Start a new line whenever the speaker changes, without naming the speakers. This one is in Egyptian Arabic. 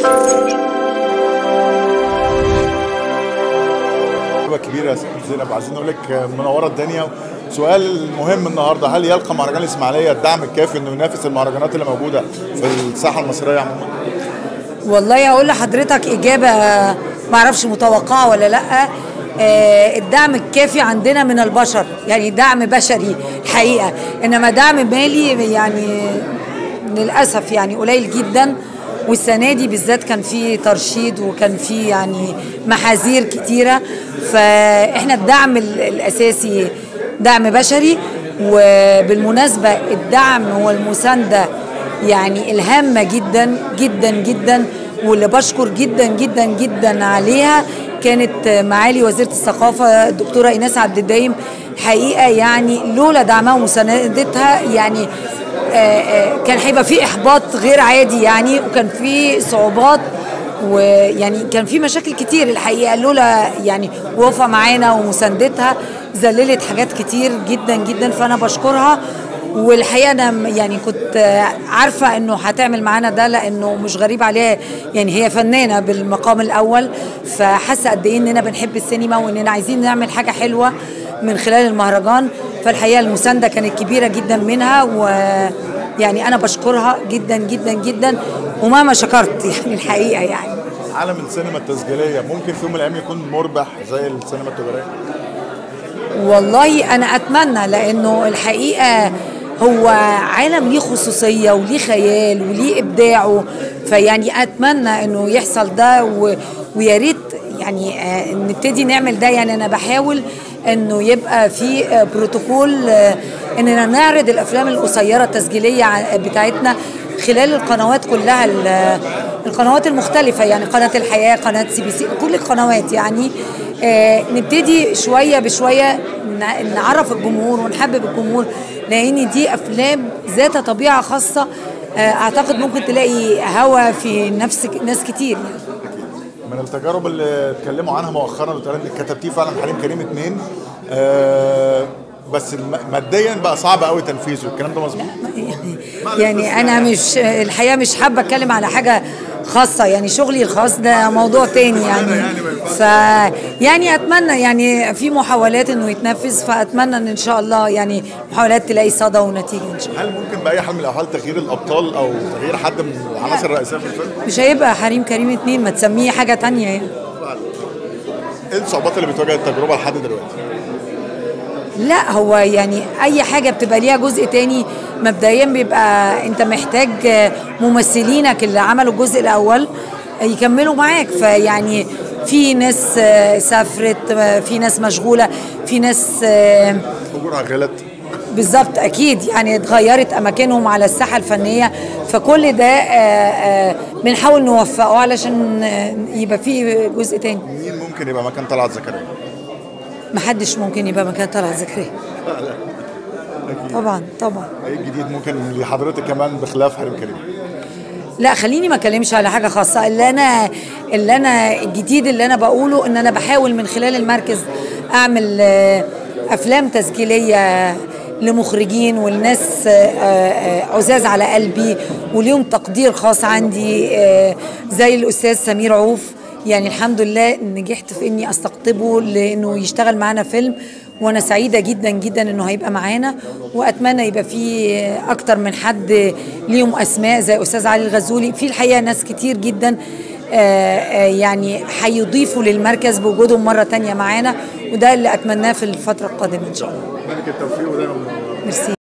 كبيره يا ست زينب عايزين نقول لك منوره الدنيا سؤال مهم النهارده هل يلقى مهرجان الاسماعيليه الدعم الكافي انه ينافس المهرجانات اللي موجوده في الساحه المصريه عموما؟
والله هقول لحضرتك اجابه ما اعرفش متوقعه ولا لا آه، الدعم الكافي عندنا من البشر يعني دعم بشري الحقيقه انما دعم مالي يعني للاسف يعني قليل جدا والسنه دي بالذات كان في ترشيد وكان في يعني محاذير كتيره فاحنا الدعم ال- الاساسي دعم بشري وبالمناسبه الدعم والمسانده يعني الهامه جدا جدا جدا واللي بشكر جدا جدا جدا عليها كانت معالي وزيره الثقافه الدكتوره ايناس عبد الدايم حقيقه يعني لولا دعمها ومساندتها يعني آه، آه، كان هيبقى في احباط غير عادي يعني وكان في صعوبات ويعني كان في مشاكل كتير الحقيقه لولا يعني وقفه معانا ومساندتها ذللت حاجات كتير جدا جدا فانا بشكرها والحقيقه انا م- يعني كنت آه، عارفه انه هتعمل معانا ده لانه مش غريب عليها يعني هي فنانه بالمقام ااول فحاسه قد ايه اننا بنحب السينما واننا عايزين نعمل حاجه حلوه من خلال المهرجان فالحقيقه المسانده كانت كبيره جدا منها ويعني انا بشكرها جدا جدا جدا ومهما شكرت يعني الحقيقه يعني
عالم السينما التسجيليه ممكن في يوم من الايام يكون مربح زي السينما التجاريه؟
والله انا اتمنى لانه الحقيقه هو عالم ليه خصوصيه وليه خيال وليه ابداعه فيعني اتمنى انه يحصل ده و... ويا ريت يعني آه، نبتدي نعمل ده يعني انا بحاول انه يبقى في آه، بروتوكول آه، اننا نعرض الافلام القصيره التسجيليه ع- بتاعتنا خلال القنوات كلها ال- القنوات المختلفه يعني قناه الحياه قناه سي بي سي كل القنوات يعني آه، نبتدي شويه بشويه نع- نعرف الجمهور ونحبب الجمهور لان دي افلام ذات طبيعه خاصه آه، اعتقد ممكن تلاقي هوا في نفس ناس كتير يعني.
من التجارب اللي اتكلموا عنها مؤخرا واتقال انك كتبتيه فعلا حريم كريم اتنين آه بس الم- ماديا بقى صعب قوي تنفيذه الكلام ده مظبوط؟
يعني انا مش الحقيقه مش حابه اتكلم على حاجه خاصه يعني شغلي الخاص ده موضوع تاني يعني ف يعني اتمنى يعني في محاولات انه يتنفذ فاتمنى ان ان شاء الله يعني محاولات تلاقي صدى ونتيجه ان شاء الله
هل ممكن باي حال من الاحوال تغيير الابطال او تغيير حد من العناصر الرئيسيه في الفيلم؟
مش هيبقى حريم كريم اتنين ما تسميه حاجه تانية يعني
ايه الصعوبات اللي بتواجه التجربه لحد دلوقتي؟
لا هو يعني اي حاجه بتبقى ليها جزء تاني مبدئيا بيبقى انت محتاج ممثلينك اللي عملوا الجزء الاول يكملوا معاك فيعني في ناس آه، سافرت آه، في ناس مشغوله في ناس آه،
اجورها غلط
بالظبط اكيد يعني اتغيرت اماكنهم على الساحه الفنيه فكل ده آه، آه، بنحاول نوفقه علشان آه، يبقى في جزء تاني
مين ممكن يبقى مكان طلعت زكريا؟
محدش ممكن يبقى مكان طلعت زكريا طبعا طبعا
ايه الجديد ممكن لحضرتك كمان بخلاف حريم كريم؟
لا خليني ما اتكلمش على حاجه خاصه اللي انا اللي انا الجديد اللي انا بقوله ان انا بحاول من خلال المركز اعمل آه، افلام تسجيليه لمخرجين والناس آه، آه، عزاز على قلبي وليهم تقدير خاص عندي آه، زي الاستاذ سمير عوف يعني الحمد لله نجحت في اني استقطبه لانه يشتغل معانا فيلم وانا سعيده جدا جدا انه هيبقى معانا واتمنى يبقى في اكتر من حد ليهم اسماء زي استاذ علي الغزولي في الحقيقه ناس كتير جدا آه، آه، يعني هيضيفوا للمركز بوجودهم مره تانية معانا وده اللي اتمناه في الفتره القادمه ان شاء الله
ملك التوفيق ودايما
ميرسي